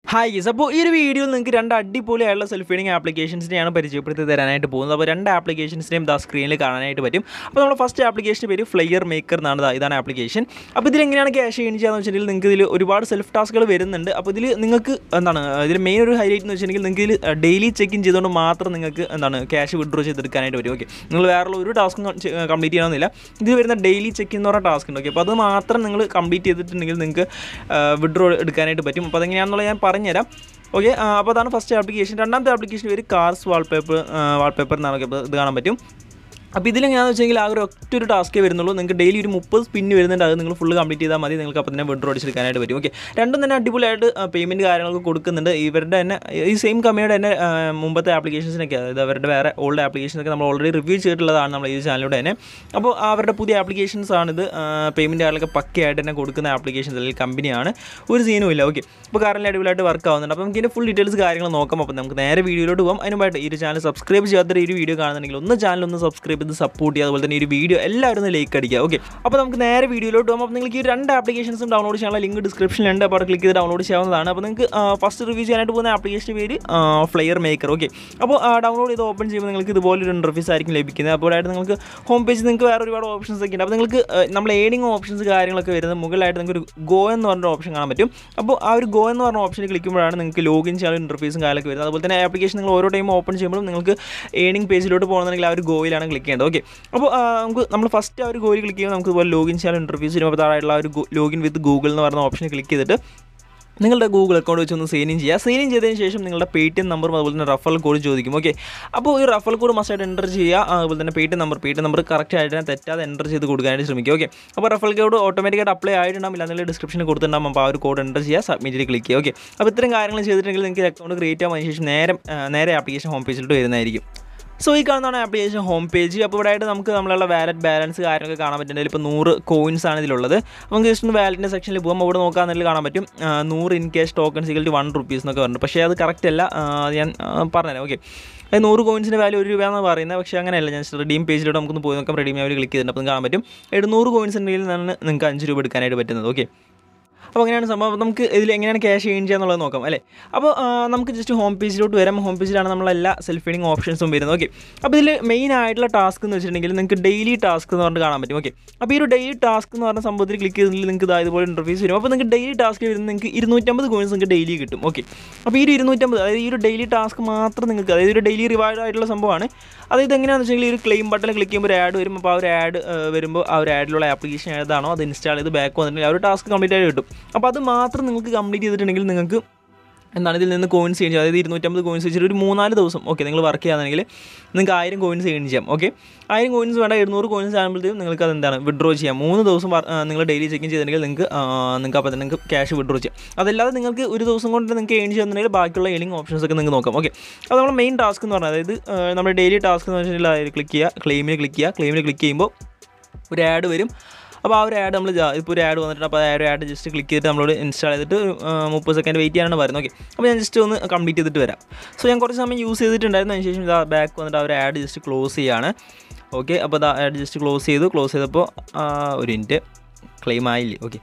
hi ഗീസ് അപ്പോൾ ഈ ഒരു വീഡിയോയിൽ നിങ്ങൾക്ക് രണ്ട് അടിപൊളിയായുള്ള സെൽഫ് ഫീഡിങ് ആപ്ലിക്കേഷൻസിനെയാണ് പരിചയപ്പെടുത്തി തരാനായിട്ട് പോകുന്നത് അപ്പോൾ രണ്ട് ആപ്ലിക്കേഷൻസിനെയും ദാ സ്ക്രീനിൽ കാണാനായിട്ട് പറ്റും അപ്പോൾ നമ്മുടെ ഫസ്റ്റ് ആപ്ലിക്കേഷൻ്റെ പേര് ഫ്ലയർ മേക്കർ എന്നാണ് ദാ ഇതാണ് ആപ്ലിക്കേഷൻ അപ്പോൾ ഇതിൽ എങ്ങനെയാണ് ക്യാഷ് ഏൺ ചെയ്യാന്ന് വെച്ചിട്ടുണ്ടെങ്കിൽ നിങ്ങൾക്ക് ഇതിൽ ഒരുപാട് സെൽഫ് ടാസ്കുകൾ വരുന്നുണ്ട് അപ്പോൾ ഇതിൽ നിങ്ങൾക്ക് എന്താണ് ഇതിൽ മെയിൻ ഒരു ഹൈലൈറ്റ് എന്ന് വെച്ചിട്ടുണ്ടെങ്കിൽ നിങ്ങൾക്ക് ഇതിൽ ഡെയിലി ചെക്ക് ഇൻ ചെയ്തുകൊണ്ട് മാത്രം നിങ്ങൾക്ക് എന്താണ് ക്യാഷ് വിഡ്രോ ചെയ്തെടുക്കാനായിട്ട് വരും ഓക്കെ നിങ്ങൾ വേറെ ഒരു ടാസ്കും കംപ്ലീറ്റ് ചെയ്യണമെന്നില്ല ഇതിൽ വരുന്ന ഡെയിലി ചെക്ക് എന്ന് പറഞ്ഞ ടാസ്ക് ഉണ്ട് ഓക്കെ അപ്പോൾ അത് മാത്രം നിങ്ങൾ കംപ്ലീറ്റ് ചെയ്തിട്ടുണ്ടെങ്കിൽ നിങ്ങൾക്ക് വിഡ്രോ എടുക്കാനായിട്ട് പറ്റും അപ്പോൾ അതെങ്ങനെയാണെന്നുള്ളത് ഞാൻ പറഞ്ഞുതരാം ഓക്കെ അപ്പോൾ അതാണ് ഫസ്റ്റ് ആപ്ലിക്കേഷൻ രണ്ടാമത്തെ ആപ്ലിക്കേഷൻ പേര് കാർസ് വാൾപേപ്പർ വാൾപേപ്പർ എന്നാണ് ഓക്കെ അപ്പോൾ ഇത് കാണാൻ പറ്റും അപ്പോൾ ഇതിലെങ്ങനെയാണെന്ന് വെച്ചെങ്കിൽ ആ ഒരു ഒറ്റ ഒരു ടാസ്ക്കേ വരുന്നുള്ളൂ നിങ്ങൾക്ക് ഡെയിലി ഒരു മുപ്പത് സ്പിന്ന് വരുന്നുണ്ട് അത് നിങ്ങൾ ഫുള്ള് കംപ്ലീറ്റ് ചെയ്താൽ മതി നിങ്ങൾക്ക് അപ്പോൾ തന്നെ വിഡ്രോ അടിച്ചെടുക്കാനായിട്ട് പറ്റും ഓക്കെ രണ്ടും തന്നെ അടിപൊളിയായിട്ട് പേയ്മെൻറ്റ് കാര്യങ്ങളൊക്കെ കൊടുക്കുന്നുണ്ട് ഇവരുടെ തന്നെ ഈ സെയിം കമ്പനിയുടെ തന്നെ ആ, മുമ്പത്തെ ആപ്ലിക്കേഷൻസിനൊക്കെ അതായത് അവരുടെ വേറെ ഓൾഡ് ആപ്ലിക്കേഷനൊക്കെ നമ്മൾ ഓൾറെഡി റിവ്യൂ ചെയ്തിട്ടുള്ളതാണ് നമ്മൾ ഈ ചാനലിലൂടെ തന്നെ അപ്പോൾ അവരുടെ പുതിയ ആപ്ലിക്കേഷൻസ് ആണിത് പേയ്മെൻറ്റ് കാര്യങ്ങളൊക്കെ പക്കയായിട്ട് തന്നെ കൊടുക്കുന്ന ആപ്ലിക്കേഷൻസ് അല്ലെങ്കിൽ കമ്പനിയാണ് ഒരു സീനും ഇല്ല ഓക്കെ അപ്പോൾ കാരണം അടിപൊളിയായിട്ട് വർക്ക് ആവുന്നുണ്ട് അപ്പോൾ നമുക്ക് ഇതിൻ്റെ ഫുൾ ഡീറ്റെയിൽസ് കാര്യങ്ങൾ നോക്കാം അപ്പോൾ നമുക്ക് നേരെ വീഡിയോയിലോട്ട് പോകാം അതിനുമായിട്ട് ഈ ഒരു ചാനൽ സബ്സ്ക്രൈബ് ചെയ്യാത്ത ഈ ഒരു വീഡിയോ കാണുന്നുണ്ടെങ്കിൽ ഒന്ന് ചാനൽ ഒന്ന് സബ്സ്ക്രൈബ് ചെയ്ത് സപ്പോർട്ട് ചെയ്യുക അതുപോലെ തന്നെ ഈ ഒരു വീഡിയോ എല്ലാവരും ഒന്ന് ലൈക്ക് അടിക്കുക ഓക്കെ അപ്പോൾ നമുക്ക് നേരെ വീഡിയോയിലോട്ട് പോകാം അപ്പോൾ നിങ്ങൾക്ക് ഈ രണ്ട് ആപ്ലിക്കേഷൻസും ഡൗൺലോഡ് ചെയ്യാനുള്ള ലിങ്ക് ഡിസ്ക്രിപ്ഷനിലുണ്ട് അപ്പോൾ ക്ലിക്ക് ചെയ്ത് ഡൗൺലോഡ് ചെയ്യാവുന്നതാണ് അപ്പോൾ നിങ്ങൾക്ക് ഫസ്റ്റ് റിവ്യൂ ചെയ്യാനായിട്ട് പോകുന്ന ആപ്ലിക്കേഷൻ്റെ പേര് ഫ്ലെയർ മേക്കർ ഓക്കെ അപ്പോൾ ഡൗൺലോഡ് ചെയ്ത് ഓപ്പൺ ചെയ്യുമ്പോൾ നിങ്ങൾക്ക് ഇതുപോലൊരു ഇൻ്റർഫീസ് ആയിരിക്കും ലഭിക്കുന്നത് അപ്പോൾ ആയിട്ട് നിങ്ങൾക്ക് ഹോം പേജിൽ നിങ്ങൾക്ക് വേറെ ഒരുപാട് ഓപ്ഷൻസ് ഒക്കെ ഉണ്ട് അപ്പോൾ നിങ്ങൾക്ക് ആ, നമ്മൾ ഏണിംഗ് ഓപ്ഷൻസ് കാര്യങ്ങളൊക്കെ വരുന്നത് മുകളിലായിട്ട് നിങ്ങൾക്ക് ഒരു ഗോ എന്ന് പറഞ്ഞ ഓപ്ഷൻ കാണാൻ പറ്റും അപ്പോൾ ആ ഒരു ഗോ എന്ന് പറഞ്ഞ ഓപ്ഷനിൽ ക്ലിക്ക് ചെയ്യുമ്പോഴാണ് നിങ്ങൾക്ക് ലോഗിൻ ചെയ്യാനുള്ള ഇൻ്റർഫേസും കാര്യങ്ങളൊക്കെ വരുന്നത് അതുപോലെ തന്നെ ആപ്ലിക്കേഷൻ നിങ്ങൾ ഓരോ ടൈം ഓപ്പൺ ചെയ്യുമ്പോഴും നിങ്ങൾക്ക് ഏണിംഗ് പേജിലോട്ട് പോകണമെന്നുണ്ടെങ്കിൽ ആ ഒരു ഗോയിലാണ് ക്ലിക്ക് ചെയ്യേണ്ടത് ഓക്കെ അപ്പോൾ ആ, നമുക്ക് നമ്മൾ ഫസ്റ്റ് ആ ഒരു ഗോയിൽ ക്ലിക്ക് ചെയ്യുമ്പോൾ നമുക്ക് ഇതുപോലെ ലോഗിൻ ചെയ്യാനുള്ള ഇൻ്റർഫേസ് വരുമ്പോൾ താഴെയുള്ള ആ ഒരു ലോഗിൻ വിത്ത് ഗൂഗിൾ എന്ന് പറഞ്ഞ ഓപ്ഷൻ ക്ലിക്ക് ചെയ്തിട്ട് നിങ്ങളുടെ ഗൂഗിൾ അക്കൗണ്ട് വെച്ച് ഒന്ന് സൈൻ ഇൻ ചെയ്യുക സൈൻ ഇൻ ചെയ്തതിന് ശേഷം നിങ്ങളുടെ പേ ടി എം നമ്പറും അതുപോലെ തന്നെ റഫൽ കോഡ് ചോദിക്കും ഓക്കെ അപ്പോൾ ഈ റഫൽ കോഡ് മസ്റ്റായിട്ട് എൻ്റർ ചെയ്യുക അതുപോലെ തന്നെ Paytm number Paytm number correct ആയിട്ട് തന്നെ തെറ്റാതെ എൻ്റർ ചെയ്ത് കൊടുക്കാനായിട്ട് ശ്രമിക്കുക ഓക്കെ അപ്പോൾ റഫൽ കോഡ് ഓട്ടോമാറ്റിക്കായിട്ട് അപ്ലൈ ആയിട്ടുണ്ടാവും ഇല്ലാന്നുള്ള ഡിസ്ക്രിപ്ഷനിൽ കൊടുത്തിട്ടുണ്ടാകും അപ്പോൾ ആ ഒരു കോഡ് എൻ്റർ ചെയ്യുക സബ്മിറ്റിൽ ക്ലിക്ക് ചെയ്യുക ഓക്കെ അപ്പോൾ ഇത്തരം കാര്യങ്ങൾ ചെയ്തിട്ടുണ്ടെങ്കിൽ നിങ്ങൾക്ക് അക്കൗണ്ട് ക്രിയേറ്റ് ആവാൻ ശേഷം നേരെ ആ, നേരെ ആപ്ലിക്കേഷൻ ഹോം പേജിലോട്ട് വരുന്നതായിരിക്കും സോ ഈ കാണുന്നതാണ് ആപ്ലിക്കേഷൻ ഹോം പേജ് അപ്പോൾ ഇവിടെ ആയിട്ട് നമുക്ക് നമ്മളുള്ള വാലറ്റ് ബാലൻസ് കാര്യങ്ങളൊക്കെ കാണാൻ പറ്റുന്നുണ്ട് ഇപ്പോൾ നൂറ് കോയിൻസ് ആണ് ഇതിലുള്ളത് നമുക്ക് ജസ്റ്റ് ഒന്ന് വാലറ്റിൻ്റെ സെക്ഷനിൽ പോകുമ്പോൾ അവിടെ നോക്കാമെന്നില്ല കാണാൻ പറ്റും ആ, നൂറ് ഇൻ ക്യാഷ് ടോക്കൺ സിഗൽ ടു വൺ റുപ്പീസ് എന്നൊക്കെ പറഞ്ഞു പക്ഷേ അത് കറക്റ്റ് അല്ല ആ, അത് ഞാൻ ആ, പറഞ്ഞുതരാം ഓക്കെ അത് നൂറ് കോയിൻസിൻ്റെ വാല്യൂ ഒരു രൂപയെന്ന് പറയുന്നത് പക്ഷേ അങ്ങനെയല്ല ഞാൻ റെഡീം പേജിലോട്ട് നമുക്കൊന്ന് പോയി നോക്കാം റെഡീം അവർ ക്ലിക്ക് ചെയ്തിട്ടുണ്ട് അപ്പോൾ കാണാൻ പറ്റും എഴുന്നൂറ് കോയിൻസ് ഉണ്ടെങ്കിൽ നിന്നാണ് നിങ്ങൾക്ക് അഞ്ച് രൂപ എടുക്കാനായിട്ട് പറ്റുന്നത് ഓക്കെ അപ്പോൾ അങ്ങനെയാണ് സംഭവം അപ്പോൾ നമുക്ക് ഇതിൽ എങ്ങനെയാണ് ക്യാഷ് ഏൺ ചെയ്യുക എന്നുള്ളത് നോക്കാം അല്ലേ അപ്പോൾ ആ, നമുക്ക് ജസ്റ്റ് ഹോം പേജിലോട്ട് വരാം ഹോം പേജിലാണ് നമ്മളെല്ലാ സെൽഫ് ഫീഡിങ് ഓപ്ഷൻസും വരുന്നത് ഓക്കെ അപ്പോൾ ഇതിൽ മെയിൻ ആയിട്ടുള്ള ടാസ്ക് എന്ന് വെച്ചിട്ടുണ്ടെങ്കിൽ നിങ്ങൾക്ക് ഡെയിലി ടാസ്ക് എന്ന് പറഞ്ഞിട്ട് കാണാൻ പറ്റും ഓക്കെ അപ്പോൾ ഈ ഒരു ഡെയിലി ടാസ്ക് എന്ന് പറഞ്ഞ സംഭവത്തിൽ ക്ലിക്ക് ചെയ്തിട്ടുണ്ടെങ്കിൽ നിങ്ങൾക്ക് ഇതാ ഇതുപോലെ ഇൻ്റർഫേസ് വരും അപ്പോൾ നിങ്ങൾക്ക് ഡെയിലി ടാസ്ക് വരുന്നത് നിങ്ങൾക്ക് ഇരുന്നൂറ്റമ്പത് കോയിൻസ് നിങ്ങൾക്ക് ഡെയിലി കിട്ടും ഓക്കെ അപ്പോൾ ഈ ഒരു ഇരുന്നൂറ്റമ്പത് അതായത് ഈ ഒരു ഡെയിലി ടാസ്ക് മാത്രം നിങ്ങൾക്ക് അതായത് ഒരു ഡെയിലി റിവാർഡ് ആയിട്ടുള്ള സംഭവമാണ് അതായത് എങ്ങനെയാണെന്ന് വെച്ചിട്ടുണ്ടെങ്കിൽ ഈ ഒരു ക്ലെയിം ബട്ടൺ ക്ലിക്ക് ചെയ്യുമ്പോൾ ഒരു ആഡ് വരും അപ്പോൾ ആ ഒരു ആഡ് വരുമ്പോൾ ആ ഒരു ആഡിലുള്ള ആപ്ലിക്കേഷൻ ഏതാണോ അത് ഇൻസ്റ്റാൾ ചെയ്ത് ബാക്ക് വന്നിട്ടുണ്ടെങ്കിൽ ആ ഒരു ടാസ്ക് കംപ്ലീറ്റ് ആയിട്ട് കിട്ടും അപ്പോൾ അത് മാത്രം നിങ്ങൾക്ക് കംപ്ലീറ്റ് ചെയ്തിട്ടുണ്ടെങ്കിൽ നിങ്ങൾക്ക് എന്താണ് ഇതിൽ നിന്ന് കോയിൻസ് ഏൺ ചെയ്യാം അതായത് ഇരുന്നൂറ്റമ്പത് കോയിൻസ് വെച്ചിട്ട് ഒരു മൂന്നാല് ദിവസം ഓക്കെ നിങ്ങൾ വർക്ക് ചെയ്യുകയാണെങ്കിൽ നിങ്ങൾക്ക് ആയിരം കോയിൻസ് ഏൺ ചെയ്യാം ഓക്കെ ആയിരം കോയിൻസ് വേണ്ട എഴുന്നൂറ് കോയിൻസ് ആകുമ്പോഴത്തേക്കും നിങ്ങൾക്ക് അത് എന്താണ് വിഡ്രോ ചെയ്യാം മൂന്ന് ദിവസം വർ- ആ, നിങ്ങൾ ഡെയിലി ചെക്കിൻ ചെയ്തിട്ടുണ്ടെങ്കിൽ നിങ്ങൾക്ക് ആ, നിങ്ങൾക്ക് അപ്പോൾ തന്നെ നിങ്ങൾക്ക് ക്യാഷ് വിഡ്രോ ചെയ്യാം അതല്ലാതെ നിങ്ങൾക്ക് ഒരു ദിവസം കൊണ്ട് നിങ്ങൾക്ക് ഏൺ ചെയ്യുന്നുണ്ടെങ്കിൽ ബാക്കിയുള്ള ഏണിംഗ് ഓപ്ഷൻസ് ഒക്കെ നിങ്ങൾക്ക് നോക്കാം ഓക്കെ അത് നമ്മുടെ മെയിൻ ടാസ്ക് എന്ന് പറഞ്ഞാൽ അതായത് ആ, നമ്മുടെ ഡെയിലി ടാസ്ക് എന്ന് വെച്ചിട്ടുണ്ടെങ്കിൽ അതായത് ക്ലിക്ക് ചെയ്യുക ക്ലെയിമിൽ ക്ലിക്ക് ചെയ്യുക ക്ലെയിമിൽ ക്ലിക്ക് ചെയ്യുമ്പോൾ ഒരു ആഡ് വരും അപ്പോൾ ആ ഒരു ആഡ് നമ്മൾ ഇപ്പോൾ ഒരു ആഡ് വന്നിട്ട് അപ്പോൾ ആ ഒരു ആഡ് ജസ്റ്റ് ക്ലിക്ക് ചെയ്തിട്ട് നമ്മളോട് ഇൻസ്റ്റാൾ ചെയ്തിട്ട് ഒരു, ആ, മുപ്പത് സെക്കൻഡ് വെയിറ്റ് ചെയ്യാനാണ് പറയുന്നത് ഓക്കെ അപ്പോൾ ഞാൻ ജസ്റ്റ് ഒന്ന് കംപ്ലീറ്റ് ചെയ്തിട്ട് വരാം സോ ഞാൻ കുറച്ച് സമയം യൂസ് ചെയ്തിട്ടുണ്ടായിരുന്നു അതിന് ശേഷം ഇതാ ബാക്ക് വന്നിട്ട് ആ ഒരു ആഡ് ജസ്റ്റ് ക്ലോസ് ചെയ്യാണ് ഓക്കെ അപ്പോൾ അത് ആഡ് ജസ്റ്റ് ക്ലോസ് ചെയ്തു ക്ലോസ് ചെയ്തപ്പോൾ ആ, ഒരു മിനിറ്റ് ക്ലെയിം ആയില്ലേ ഓക്കെ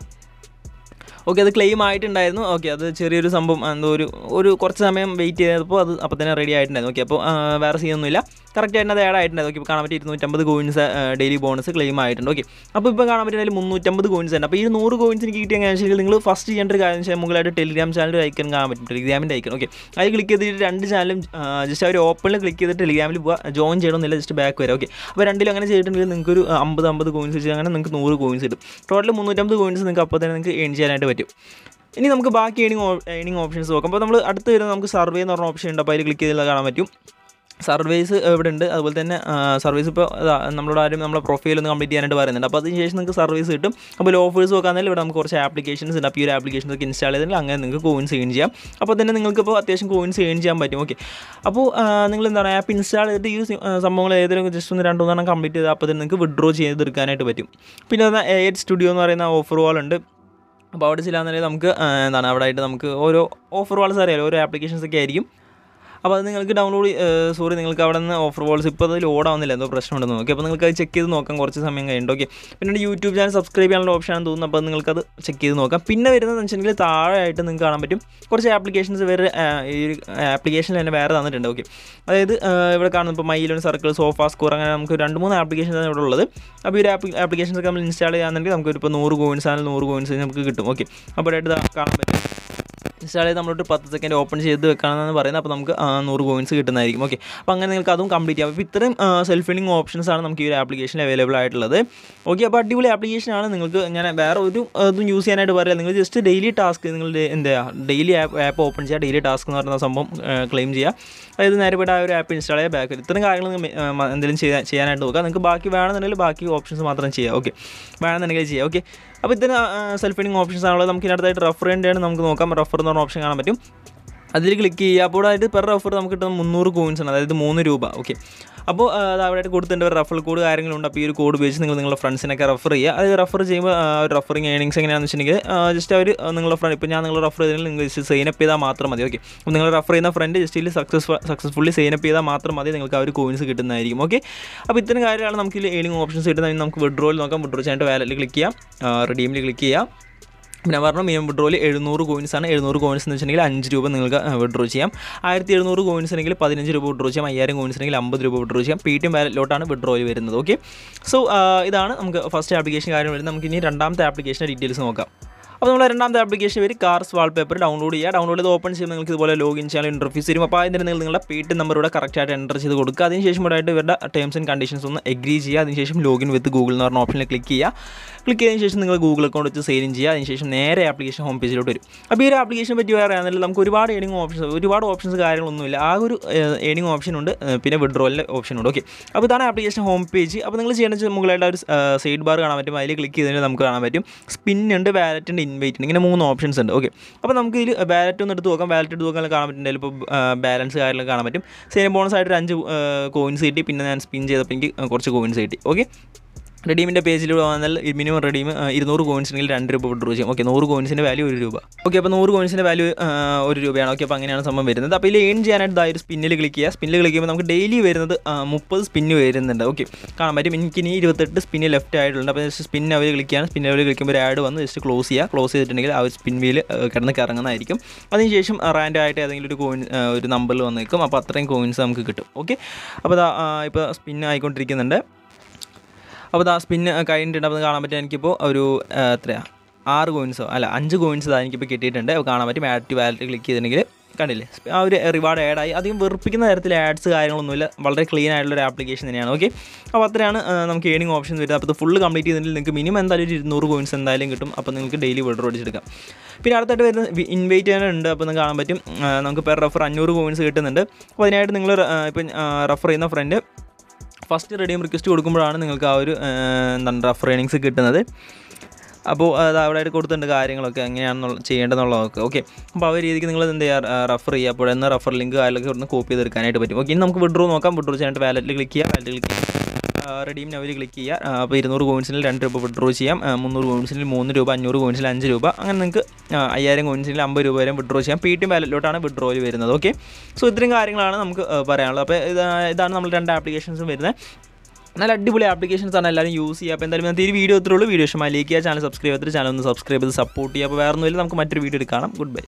ഓക്കെ അത് ക്ലെയിം ആയിട്ടുണ്ടായിരുന്നു ഓക്കെ അത് ചെറിയൊരു സംഭവം എന്തോ ഒരു ഒരു കുറച്ച് സമയം വെയിറ്റ് ചെയ്തപ്പോൾ അത് അപ്പോൾ തന്നെ റെഡി ആയിട്ടുണ്ടായിരുന്നു ഓക്കെ അപ്പോൾ ആ, വേറെ സീനൊന്നുമില്ല കറക്റ്റ് ആയിട്ട് അത് ആഡ് ആയിട്ടുണ്ടായിരുന്നു ഓക്കെ ഇപ്പോൾ കാണാൻ പറ്റി ഇരുന്നൂറ്റമ്പത് കോയിൻസ് ഡെയിലി ബോണസ് ക്ലെയിം ആയിട്ടുണ്ട് ഓക്കെ അപ്പോൾ ഇപ്പോൾ കാണാൻ പറ്റുന്നതിൽ മുന്നൂറ്റമ്പത് കോയിൻസ് ഉണ്ട് അപ്പോൾ ഈ നൂറ് കോയിൻസ് എനിക്ക് കിട്ടിയ വെച്ചാൽ നിങ്ങൾ ഫസ്റ്റ് ചെയ്യേണ്ട ഒരു കാര്യം വെച്ചാൽ മുകളിലായിട്ട് ടെലിഗ്രാം ചാനൽ ഐക്കൺ കാണാൻ പറ്റും ടെലിഗ്രാമിൻ്റെ ഐക്കൺ ഓക്കെ അത് ക്ലിക്ക് ചെയ്തിട്ട് രണ്ട് ചാനലും ജസ്റ്റ് അവർ ഓപ്പണിൽ ക്ലിക്ക് ചെയ്തിട്ട് ടെലിഗ്രാമിൽ പോവുക ജോയിൻ ചെയ്യണമെന്നില്ല ജസ്റ്റ് ബാക്ക് വരാം ഓക്കെ അപ്പോൾ രണ്ടിലും അങ്ങനെ ചെയ്തിട്ടുണ്ടെങ്കിൽ നിങ്ങൾക്ക് ഒരു അമ്പത് അമ്പത് കോയിൻസ് വെച്ച് അങ്ങനെ നിങ്ങൾക്ക് നൂറ് കോയിൻസ് കിട്ടും ടോട്ടൽ മുന്നൂറ്റമ്പത് കോയിൻസ് നിങ്ങൾക്ക് അപ്പോൾ തന്നെ നിങ്ങൾക്ക് ഏൺ ചെയ്യാനായിട്ട് പറ്റും ഇനി നമുക്ക് ബാക്കി ഏണിംഗ് ഏണിംഗ് ഓപ്ഷൻസ് നോക്കാം അപ്പോൾ നമ്മൾ അടുത്ത് വരുന്നത് നമുക്ക് സർവേ എന്ന് പറഞ്ഞ ഓപ്ഷൻ ഉണ്ട് അപ്പോൾ അതിൽ ക്ലിക്ക് ചെയ്താൽ കാണാൻ പറ്റും സർവീസ് ഇവിടെ ഉണ്ട് അതുപോലെ തന്നെ സർവീസ് ഇപ്പോൾ അതാ നമ്മളോട് ആരും നമ്മളെ പ്രൊഫൈൽ ഒന്ന് കംപ്ലീറ്റ് ചെയ്യാനായിട്ട് പറയുന്നുണ്ട് അപ്പോൾ അതിന് ശേഷം നിങ്ങൾക്ക് സർവീസ് കിട്ടും അപ്പോൾ ഓഫേഴ്സ് നോക്കാമെങ്കിൽ ഇവിടെ നമുക്ക് കുറച്ച് ആപ്ലിക്കേഷൻസ് ഉണ്ട് അപ്പോൾ ഈ ഒരു ആപ്ലിക്കേഷൻസ് ഒക്കെ ഇൻസ്റ്റാൾ ചെയ്തിട്ടുണ്ടെങ്കിൽ അങ്ങനെ നിങ്ങൾക്ക് കോയിൻസ് ഏൺ ചെയ്യാം അപ്പോൾ തന്നെ നിങ്ങൾക്ക് ഇപ്പോൾ അത്യാവശ്യം കോയിൻസ് ഏൺ ചെയ്യാൻ പറ്റും ഓക്കെ അപ്പോൾ നിങ്ങൾ എന്താണ് ആപ്പ് ഇൻസ്റ്റാൾ ചെയ്തിട്ട് ഈ സി- ആ, സംഭവങ്ങൾ ഏതെങ്കിലും ജസ്റ്റ് ഒന്ന് രണ്ട് മൂന്നെണ്ണം കംപ്ലീറ്റ് ചെയ്താൽ അപ്പോൾ തന്നെ നിങ്ങൾക്ക് വിഡ്രോ ചെയ്തെടുക്കാനായിട്ട് പറ്റും പിന്നെ എയ്റ്റ് സ്റ്റുഡിയോ എന്ന് പറയുന്ന ഓഫർ വാൾ ഉണ്ട് അപ്പോൾ അവിടെ ചിലാന്നുണ്ടെങ്കിൽ നമുക്ക് ആ, എന്താണ് അവിടെ ആയിട്ട് നമുക്ക് ഓരോ ഓഫർ വാൾസ് അറിയാലോ ഓരോ ആപ്ലിക്കേഷൻസ് ഒക്കെ ആയിരിക്കും അപ്പോൾ അത് നിങ്ങൾക്ക് ഡൗൺലോഡ് സോറി നിങ്ങൾക്ക് അവിടെ നിന്ന് ഓഫർ വോൾസ് ഇപ്പോൾ അത് ലോഡ് ആവുന്നില്ല എന്തോ പ്രശ്നമുണ്ടെന്ന് നോക്കി അപ്പോൾ നിങ്ങൾക്ക് അത് ചെക്ക് ചെയ്ത് നോക്കാം കുറച്ച് സമയം കഴിഞ്ഞിട്ട് ഓക്കെ പിന്നെ യൂട്യൂബ് ചാനൽ സബ്സ്ക്രൈബ് ചെയ്യാനുള്ള ഓപ്ഷൻ ആണെന്ന് തോന്നുന്നു അപ്പോൾ നിങ്ങൾക്കത് ചെക്ക് ചെയ്ത് നോക്കാം പിന്നെ വരുന്നതെന്ന് വെച്ചിട്ടുണ്ടെങ്കിൽ താഴെയായിട്ട് നിങ്ങൾക്ക് കാണാൻ പറ്റും കുറച്ച് ആപ്ലിക്കേഷൻസ് വേറെ ആ, ഈ ഒരു ആപ്ലിക്കേഷനിൽ തന്നെ വേറെ തന്നിട്ടുണ്ട് ഓക്കെ അതായത് ആ, ഇവിടെ കാണുന്ന ഇപ്പോൾ മൈലോൺ സർക്കിൾ സോഫ സ്കോർ അങ്ങനെ നമുക്ക് രണ്ട് മൂന്ന് ആപ്ലിക്കേഷൻസ് ആണ് ഇവിടെ ഉള്ളത് അപ്പോൾ ഈ ഒരു ആപ്ലി ആപ്ലിക്കേഷൻസ് ഒക്കെ നമ്മൾ ഇൻസ്റ്റാൾ ചെയ്യാന്നുണ്ടെങ്കിൽ നമുക്ക് ഇപ്പോൾ നൂറ് കോയിൻസ് ആണെങ്കിൽ നൂറ് കോയിൻസ് നമുക്ക് കിട്ടും ഓക്കെ അപ്പോൾ ആയിട്ട് ഇതാ കാണാൻ പറ്റും ഇൻസ്റ്റാൾ ചെയ്ത് നമ്മളൊരു പത്ത് സെക്കൻഡ് ഓപ്പൺ ചെയ്ത് വെക്കണമെന്ന് പറയുന്നത് അപ്പോൾ നമുക്ക് ആ, നൂറ് കോയിൻസ് കിട്ടുന്നതായിരിക്കും ഓക്കെ അപ്പോൾ അങ്ങനെ നിങ്ങൾക്ക് അതും കംപ്ലീറ്റ് ചെയ്യാം അപ്പോൾ ഇത്രയും സെൽഫ് ഫില്ലിംഗ് ഓപ്ഷൻസ് ആണ് നമുക്ക് ഈ ഒരു ആപ്ലിക്കേഷനിൽ അവൈലബിൾ ആയിട്ടുള്ളത് ഓക്കെ അപ്പോൾ അടിപൊളി ആപ്ലിക്കേഷൻ ആണ് നിങ്ങൾക്ക് ഞാൻ വേറെ ഒരു ഇതും യൂസ് ചെയ്യാനായിട്ട് പറയാം നിങ്ങൾ ജസ്റ്റ് ഡെയിലി ടാസ്ക് നിങ്ങൾ എന്താ ഡെയിലി ആപ്പ് ആപ്പ് ഓപ്പൺ ചെയ്യുക ഡെയിലി ടാസ്ക് എന്ന് പറയുന്ന സംഭവം ക്ലെയിം ചെയ്യുക അതായത് നേരെ പോയിട്ട് ആ ഒരു ആപ്പ് ഇൻസ്റ്റാൾ ചെയ്യുക ബാക്ക് ഇത്രയും കാര്യങ്ങൾ നിങ്ങൾ മെ- ആ, എന്തെങ്കിലും ചെയ്യാൻ ചെയ്യാനായിട്ട് നോക്കുക നിങ്ങൾക്ക് ബാക്കി വേണമെന്നുണ്ടെങ്കിൽ ബാക്കി ഓപ്ഷൻസ് മാത്രം ചെയ്യുക ഓക്കെ വേണമെന്നുണ്ടെങ്കിൽ ചെയ്യുക ഓക്കെ അപ്പോൾ ഇത്തരം സെൽഫ് ഫില്ലിംഗ് ഓപ്ഷൻസ് ആണുള്ളത് നമുക്ക് ഇതിനടുത്തായിട്ട് റഫർ ചെയ്യേണ്ടതാണ് നമുക്ക് നോക്കാം റഫർ എന്ന് പറഞ്ഞ ഓപ്ഷൻ കാണാൻ പറ്റും അതിൽ ക്ലിക്ക് ചെയ്യുക അപ്പോൾ അതായത് പെർ റഫർ നമുക്ക് കിട്ടുന്ന മുന്നൂറ് കോയിൻസ് ആണ് അതായത് മൂന്ന് രൂപ ഓക്കെ അപ്പോൾ ആ, അത് അവിടെ കൊടുത്തിട്ടുണ്ട് ഒരു റഫറൽ കോഡ് കാര്യങ്ങളുണ്ട് അപ്പോൾ ഈ ഒരു കോഡ് ഉപയോഗിച്ച് നിങ്ങൾ നിങ്ങളുടെ ഫ്രണ്ട്സിനൊക്കെ റഫർ ചെയ്യുക അത് റഫർ ചെയ്യുമ്പോൾ ആ, ഒരു റഫറിങ് ഏണിങ്സ് എങ്ങനെയാണെന്ന് വെച്ചിട്ടുണ്ടെങ്കിൽ ജസ്റ്റ് അവർ നിങ്ങളുടെ ഫ്രണ്ട് ഇപ്പോൾ ഞാൻ നിങ്ങൾ റഫർ ചെയ്തെങ്കിൽ നിങ്ങൾ ജസ്റ്റ് സൈൻ അപ്പ് ചെയ്താൽ മാത്രം മതി ഓക്കെ അപ്പോൾ നിങ്ങൾ റഫർ ചെയ്യുന്ന ഫ്രണ്ട് ജസ്റ്റ് ഇതിൽ സക്സസ് സക്സസ്ഫുള്ളി സൈൻ അപ്പ് ചെയ്താൽ മാത്രം മതി നിങ്ങൾക്ക് ആ ഒരു കോയിൻസ് കിട്ടുന്നതായിരിക്കും ഓക്കെ അപ്പോൾ ഇത്തരം കാര്യമാണ് നമുക്ക് ഇതിൽ ഏണിംഗ് ഓപ്ഷൻസ് കിട്ടുന്നത് നമുക്ക് വിഡ്രോയിൽ നോക്കാം വിഡ്രോ ചെയ്യാനായിട്ട് വാലറ്റിൽ ക്ലിക്ക് ചെയ്യാം റിഡീമിൽ ക്ലിക്ക് ചെയ്യാം പിന്നെ പറഞ്ഞു മിനിമം വിഡ്രോയിൽ എഴുന്നൂറ് കോയിൻസ് ആണ് എഴുന്നൂറ് കോയിൻസ് എന്ന് വെച്ചിട്ടുണ്ടെങ്കിൽ അഞ്ച് രൂപ നിങ്ങൾക്ക് വിഡ്രോ ചെയ്യാം ആയിരത്തി എഴുന്നൂറ് കോയിൻസ് ഉണ്ടെങ്കിൽ പതിനഞ്ച് രൂപ വിഡ്രോ ചെയ്യാം അയ്യായിരം കോയിൻസ് ഉണ്ടെങ്കിൽ അമ്പത് രൂപ വിഡ്രോ ചെയ്യാം പി ടി എം വാലറ്റിലോട്ടാണ് വിഡ്രോയിൽ വരുന്നത് ഓക്കെ സോ ഇതാണ് നമുക്ക് ഫസ്റ്റ് ആപ്ലിക്കേഷൻ കാര്യം വരുന്നത് നമുക്ക് ഇനി രണ്ടാമത്തെ ആപ്ലിക്കേഷൻ്റെ ഡീറ്റെയിൽസ് നോക്കാം അപ്പോൾ നമ്മൾ രണ്ടാമത്തെ ആപ്ലിക്കേഷൻ വരും കാർസ് വാൾപേപ്പർ ഡൗൺലോഡ് ചെയ്യുക ഡൗൺലോഡ് ചെയ്ത് ഓപ്പൺ ചെയ്യുമ്പോൾ നിങ്ങൾക്ക് ഇതുപോലെ ലോഗിൻ ചെയ്യാൻ ഇൻ്റർഫീസ് വരും അപ്പോൾ അതിന് നിങ്ങൾ നിങ്ങളുടെ പേ ടി നമ്പർ ഇവിടെ കറക്റ്റായിട്ട് എൻ്റർ ചെയ്ത് കൊടുക്കുക അതിനുശേഷം ഇവിടെ ആയിട്ട് ഇവരുടെ ടേംസ് ആൻഡ് കണ്ടീഷൻസ് ഒന്ന് എഗ്രി ചെയ്യുക അതിനുശേഷം ലോഗിൻ വിത്ത് ഗൂഗിൾ എന്ന് പറഞ്ഞ ഓപ്ഷനിൽ ക്ലിക്ക് ചെയ്യുക ക്ലിക്ക് ചെയ്തതിന് ശേഷം നിങ്ങൾ ഗൂഗിൾ അക്കൗണ്ട് വെച്ച് സൈൻ ഇൻ ചെയ്യുക അതിനുശേഷം നേരെ ആപ്ലിക്കേഷൻ ഹോം പേജിലോട്ട് വരും അപ്പോൾ ഈ ഒരു ആപ്ലിക്കേഷൻ പറ്റി പറയാണെങ്കിൽ നമുക്ക് ഒരുപാട് ഏണിംഗ് ഓപ്ഷൻസ് ഒരുപാട് ഓപ്ഷൻസ് കാര്യങ്ങളൊന്നുമില്ല ആ ഒരു ഏണിംഗ് ഓപ്ഷൻ ഉണ്ട് ഏഹ് പിന്നെ വിഡ്രോലിൻ്റെ ഓപ്ഷൻ ഉണ്ട് ഓക്കെ അപ്പോൾ ഇതാണ് ആപ്ലിക്കേഷൻ ഹോം പേജ് അപ്പോൾ നിങ്ങൾ ചെയ്യേണ്ടത് വെച്ചാൽ മുകളിലായിട്ട് ഒരു സൈഡ് ബാർ കാണാൻ പറ്റും അതിൽ ക്ലിക്ക് ചെയ്തതിന് നമുക്ക് കാണാൻ പറ്റും സ്പിൻ ഉണ്ട് വാലറ്റ് ഉണ്ട് ഇൻവൈറ്റ് ഉണ്ട് ഇങ്ങനെ മൂന്ന് ഓപ്ഷൻസ് ഉണ്ട് ഓക്കെ അപ്പോൾ നമുക്ക് ഇതിൽ വാലറ്റ് ഒന്ന് എടുത്ത് നോക്കാം വാലറ്റ് എടുത്ത് നോക്കാൻ കാണാൻ പറ്റും ഇപ്പോൾ ബാലൻസ് കാര്യങ്ങളൊക്കെ കാണാൻ പറ്റും സെയിം ബോണസ് ആയിട്ട് ഒരു അഞ്ച് കോയിൻസ് കിട്ടി പിന്നെ ഞാൻ സ്പിൻ ചെയ്തപ്പോൾ എനിക്ക് കുറച്ച് കോയിൻസ് കിട്ടി ഓക്കെ റെഡീമിൻ്റെ പേജിലൂടെ വന്നാൽ മിനിമം റെഡീം ഇരുന്നൂറ് കോയിൻസ് ഉണ്ടെങ്കിൽ രണ്ട് രൂപ വിഡ്രോ ചെയ്യും ഓക്കെ നൂറ് കോയിൻസിൻ്റെ വാല്യൂ ഒരു രൂപ ഓക്കെ അപ്പോൾ നൂറ് കോയിൻസിൻ്റെ വാല്യൂ ഒരു രൂപയാണ് ഓക്കെ അപ്പോൾ അങ്ങനെയാണ് സംഭവം വരുന്നത് അപ്പോൾ ഇതിൽ ഏൺ ചെയ്യാനായിട്ട് ഇതാ ഒരു സ്പിന്നിൽ ക്ലിക്ക് ചെയ്യുക സ്പിന്നിൽ ക്ലിക്ക് ചെയ്യുമ്പോൾ നമുക്ക് ഡെയിലി വരുന്നത് മുപ്പത് സ്പിന്ന് വരുന്നുണ്ട് ഓക്കെ കാണാൻ പറ്റും എനിക്ക് ഇനി ഇരുപത്തെട്ട് സ്പിന്ന് ലെഫ്റ്റ് ആയിട്ടുണ്ട് അപ്പോൾ ജസ്റ്റ് സ്പിൻ അവർ ക്ലിക്ക് ചെയ്യണം സ്പിൻ അവർ ക്ലിക്ക് ചെയ്യുമ്പോൾ ഒരു ആഡ് വന്ന് ജസ്റ്റ് ക്ലോസ് ചെയ്യുക ക്ലോസ് ചെയ്തിട്ടുണ്ടെങ്കിൽ ആ ഒരു സ്പിൻ വീൽ കിടന്ന് കറങ്ങുന്നതായിരിക്കും അതിനുശേഷം റാൻഡ് ആയിട്ട് ഏതെങ്കിലും ഒരു കോയിൻ ഒരു നമ്പറിൽ വന്ന് നിൽക്കും അപ്പോൾ അത്രയും കോയിൻസ് നമുക്ക് കിട്ടും ഓക്കെ അപ്പോൾ അതാ ഇപ്പോൾ സ്പിൻ ആയിക്കൊണ്ടിരിക്കുന്നുണ്ട് അപ്പോൾ ആ സ്പിന്ന് കഴിഞ്ഞിട്ടുണ്ട് അപ്പോൾ കാണാൻ പറ്റും എനിക്കിപ്പോൾ ഒരു ആ, എത്രയാണ് ആറ് കോയിൻസോ അല്ല അഞ്ച് കോയിൻസ് ഇതാ എനിക്കിപ്പോൾ കിട്ടിയിട്ടുണ്ട് അപ്പോൾ കാണാൻ പറ്റും ആഡ് ടു വാലറ്റ് ക്ലിക്ക് ചെയ്തിട്ടുണ്ടെങ്കിൽ കണ്ടില്ലേ ആ ഒരു റിവാർഡ് ആഡായി അധികം വെറുപ്പിക്കുന്ന തരത്തിൽ ആഡ്സ് കാര്യങ്ങളൊന്നുമില്ല വളരെ ക്ലീൻ ആയിട്ടുള്ള ഒരു ആപ്ലിക്കേഷൻ തന്നെയാണ് ഓക്കെ അപ്പോൾ അത്രയാണ് ആ, നമുക്ക് ഏണിംഗ് ഓപ്ഷൻസ് വരുന്നത് അപ്പോൾ ഇത് ഫുള്ള് കംപ്ലീറ്റ് ചെയ്തിട്ടുണ്ടെങ്കിൽ നിങ്ങൾക്ക് മിനിമം എന്തായാലും ഒരു ഇരുന്നൂറ് കോയിൻസ് എന്തായാലും കിട്ടും അപ്പോൾ നിങ്ങൾക്ക് ഡെയിലി വിഡ്രോ അടിച്ചെടുക്കാം പിന്നെ അടുത്തായിട്ട് വരുന്ന ഇൻവൈറ്റ് ചെയ്യാനുണ്ട് അപ്പോൾ നിങ്ങൾക്ക് കാണാൻ പറ്റും ആ, നമുക്ക് പെർ റഫർ അഞ്ഞൂറ് കോയിൻസ് കിട്ടുന്നുണ്ട് അപ്പോൾ അതിനായിട്ട് നിങ്ങൾ ഇപ്പം റഫർ ചെയ്യുന്ന ഫ്രണ്ട് ഫസ്റ്റ് റെഡിയും റിക്വസ്റ്റ് കൊടുക്കുമ്പോഴാണ് നിങ്ങൾക്ക് ആ ഒരു ആ, എന്താണ് റഫർ ഏണിങ്സ് കിട്ടുന്നത് അപ്പോൾ അത് അവിടെ ആയിട്ട് കൊടുത്തിട്ടുണ്ട് കാര്യങ്ങളൊക്കെ എങ്ങനെയാണെന്നുള്ള ചെയ്യേണ്ടതെന്നുള്ളതൊക്കെ ഓക്കെ അപ്പോൾ ആ ഒരു രീതിക്ക് നിങ്ങൾ എന്ത് ചെയ്യുക റഫർ ചെയ്യുക അപ്പോൾ എന്ന് റഫർ ലിങ്ക് അതിലൊക്കെ ഒന്ന് കോപ്പി ചെയ്തെടുക്കാനായിട്ട് പറ്റും ഓക്കെ ഇനി നമുക്ക് വിഡ്രോ നോക്കാം വിഡ്രോ ചെയ്യാനായിട്ട് വാലറ്റിൽ ക്ലിക്ക് ചെയ്യുക വാലറ്റിൽ ക്ലിക്ക് ചെയ്യുക റെഡീം നവർ ക്ലിക്ക് ചെയ്യുക ആ, അപ്പോൾ ഇരുന്നൂറ് കോയിൻസിൽ രണ്ട് രൂപ വിഡ്രോ ചെയ്യാം ആ, മുന്നൂറ് കോയിൻസിൽ മൂന്ന് രൂപ അഞ്ഞൂറ് കോയിൻസിൽ അഞ്ച് രൂപ അങ്ങനെ നിങ്ങൾക്ക് ആ, അയ്യായിരം കോയിൻസിൽ അമ്പത് രൂപ വരെ വിഡ്രോ ചെയ്യാം പി ടി വാലറ്റിലോട്ടാണ് വിഡ്രോയിൽ വരുന്നത് ഓക്കെ സോ ഇത്രയും കാര്യങ്ങളാണ് നമുക്ക് ആ, പറയാനുള്ളത് അപ്പോൾ ഇതാ ഇതാണ് നമ്മൾ രണ്ട് ആപ്ലിക്കേഷൻസും വരുന്നത് നല്ല അടിപൊളി ആപ്ലിക്കേഷൻസ് ആണ് എല്ലാവരും യൂസ് ചെയ്യുക അപ്പോൾ എന്തായാലും ഇന്നത്തെ ഈ വീഡിയോ ഇത്രയുള്ളൂ വീഡിയോ ഇഷ്ടമായി ലൈക്ക് ചെയ്യുക ചാനൽ സബ്സ്ക്രൈബ് ചെയ്തിട്ട് ചാനൽ ഒന്ന് സബ്സ്ക്രൈബ് ചെയ്ത് സപ്പോർട്ട് ചെയ്യുക അപ്പോൾ വേറെ ഒന്നുമില്ല നമുക്ക് മറ്റൊരു വീഡിയോ കാണാം ഗുഡ് ബൈ